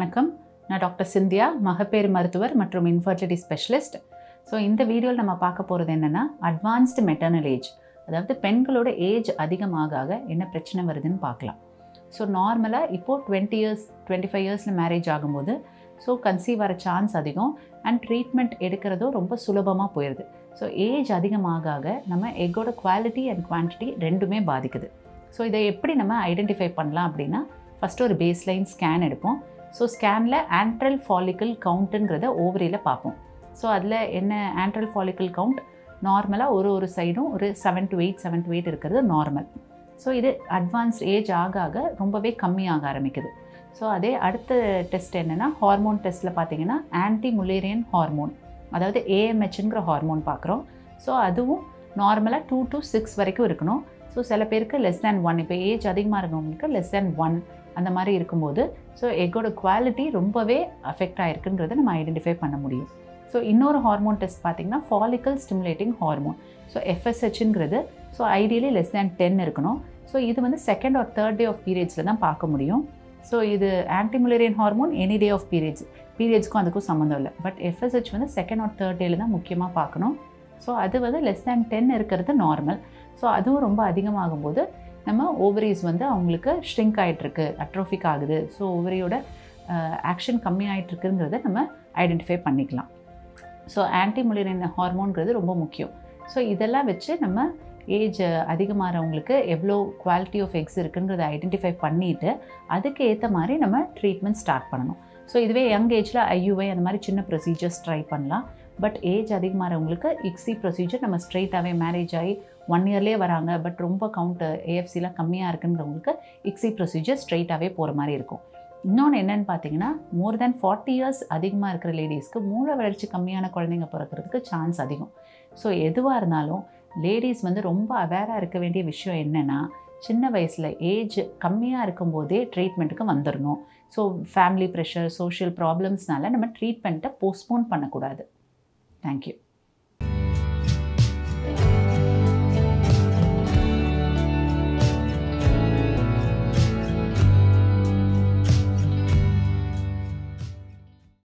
வணக்கம் நான் டாக்டர் சிந்தியா மகப்பேறு மருத்துவர் மற்றும் இன்ஃபர்டிலிட்டி ஸ்பெஷலிஸ்ட் ஸோ இந்த வீடியோவில் நம்ம பார்க்க போகிறது என்னென்னா அட்வான்ஸ்டு மெட்டர்னல் ஏஜ் அதாவது பெண்களோட ஏஜ் அதிகமாக ஆக என்ன பிரச்சனை வருதுன்னு பார்க்கலாம் ஸோ நார்மலாக இப்போது டுவெண்ட்டி இயர்ஸ் டுவெண்ட்டி ஃபைவ் இயர்ஸில் மேரேஜ் ஆகும்போது ஸோ கன்சீவ் வர சான்ஸ் அதிகம் அண்ட் ட்ரீட்மெண்ட் எடுக்கிறதும் ரொம்ப சுலபமாக போயிடுது ஸோ ஏஜ் அதிகமாக ஆக நம்ம எக்கோட குவாலிட்டி அண்ட் குவான்டிட்டி ரெண்டுமே பாதிக்குது ஸோ இதை எப்படி நம்ம ஐடென்டிஃபை பண்ணலாம் அப்படின்னா ஃபஸ்ட்டு ஒரு பேஸ்லைன் ஸ்கேன் எடுப்போம் ஸோ ஸ்கேனில் ஆண்ட்ரல் ஃபாலிக்கல் கவுண்ட்டுங்கிறத ஓவரியில் பார்ப்போம் ஸோ அதில் என்ன ஆண்ட்ரல் ஃபாலிக்கல் கவுண்ட் நார்மலாக ஒரு ஒரு சைடும் ஒரு seven to eight seven to eight இருக்கிறது நார்மல் ஸோ இது அட்வான்ஸ்ட் ஏஜ் ஆக ஆக ரொம்பவே கம்மியாக ஆரம்பிக்குது ஸோ அதே அடுத்த டெஸ்ட் என்னென்னா ஹார்மோன் டெஸ்ட்டில் பார்த்தீங்கன்னா ஆன்டி முலேரியன் ஹார்மோன் அதாவது ஏஎம்ஹெச்ங்கிற ஹார்மோன் பார்க்குறோம் ஸோ அதுவும் நார்மலாக டூ டு சிக்ஸ் வரைக்கும் இருக்கணும் ஸோ சில பேருக்கு லெஸ் தேன் ஒன் இப்போ ஏஜ் அதிகமாக இருக்கவங்களுக்கு லெஸ் தேன் ஒன் அந்த மாதிரி இருக்கும்போது ஸோ எக்கோட குவாலிட்டி ரொம்பவே அஃபெக்ட் ஆகிருக்குங்கிறத நம்ம ஐடென்டிஃபை பண்ண முடியும் ஸோ இன்னொரு ஹார்மோன் டெஸ்ட் பார்த்திங்கன்னா ஃபாலிக்கல் ஸ்டிமுலேட்டிங் ஹார்மோன் ஸோ எஃப்எஸ்ஹெச்ங்கிறது so ideally less than ten இருக்கணும் ஸோ இது வந்து second or third day of பீரியட்ஸில் தான் பார்க்க முடியும் ஸோ இது antimullerian hormone any day of periods பீரியட்ஸ்க்கும் அதுக்கும் சம்மந்தம் இல்லை பட் எஃப்எஸ்ஹெச் வந்து செகண்ட் ஆர் தேர்ட் டேல தான் முக்கியமாக பார்க்கணும் ஸோ அது வந்து லெஸ் தேன் டென் இருக்கிறது நார்மல் ஸோ அதுவும் ரொம்ப அதிகமாகும்போது நம்ம ஓவரிஸ் வந்து அவங்களுக்கு ஷ்ரிங்க் ஆகிட்டுருக்கு அட்ரோஃபிக் ஆகுது ஸோ ஓவரியோட ஆக்ஷன் கம்மியாகிட்டுருக்குங்கிறத நம்ம ஐடென்டிஃபை பண்ணிக்கலாம் ஸோ ஆன்டிமுலேரியன் ஹார்மோன்கிறது ரொம்ப முக்கியம் ஸோ இதெல்லாம் வச்சு நம்ம ஏஜ் அதிகமாகிறவங்களுக்கு எவ்வளோ குவாலிட்டி ஆஃப் எக்ஸ் இருக்குங்கிறத ஐடென்டிஃபை பண்ணிவிட்டு அதுக்கு ஏற்ற மாதிரி நம்ம ட்ரீட்மெண்ட் ஸ்டார்ட் பண்ணணும் ஸோ இதுவே யங் ஏஜில் ஐயூஐ அந்த மாதிரி சின்ன ப்ரொசீஜர்ஸ் ட்ரை பண்ணலாம் பட் ஏஜ் அதிகமாகிறவங்களுக்கு இக்ஸி ப்ரொசீஜர் நம்ம ஸ்ட்ரெயிட்டாகவே மேரேஜ் ஆகி ஒன் இயர்லேயே வராங்க பட் ரொம்ப கவுண்ட் ஏஎஃப்சிலாம் கம்மியாக இருக்குன்றவங்களுக்கு இக்ஸி ப்ரொசீஜர் ஸ்ட்ரெயிட்டாகவே போகிற மாதிரி இருக்கும் இன்னொன்று என்னென்னு பார்த்தீங்கன்னா மோர் தேன் ஃபார்ட்டி இயர்ஸ் அதிகமாக இருக்கிற லேடிஸ்க்கு மூளை வளர்ச்சி கம்மியான குழந்தைங்க பிறக்கிறதுக்கு சான்ஸ் அதிகம் ஸோ எதுவாக இருந்தாலும் லேடிஸ் வந்து ரொம்ப அவேராக இருக்க வேண்டிய விஷயம் என்னென்னா சின்ன வயசில் ஏஜ் கம்மியாக இருக்கும்போதே ட்ரீட்மெண்ட்டுக்கு வந்துடணும் ஸோ ஃபேமிலி ப்ரெஷர் சோஷியல் ப்ராப்ளம்ஸ்னால நம்ம ட்ரீட்மெண்ட்டை போஸ்ட்போன் பண்ணக்கூடாது தேங்க்யூ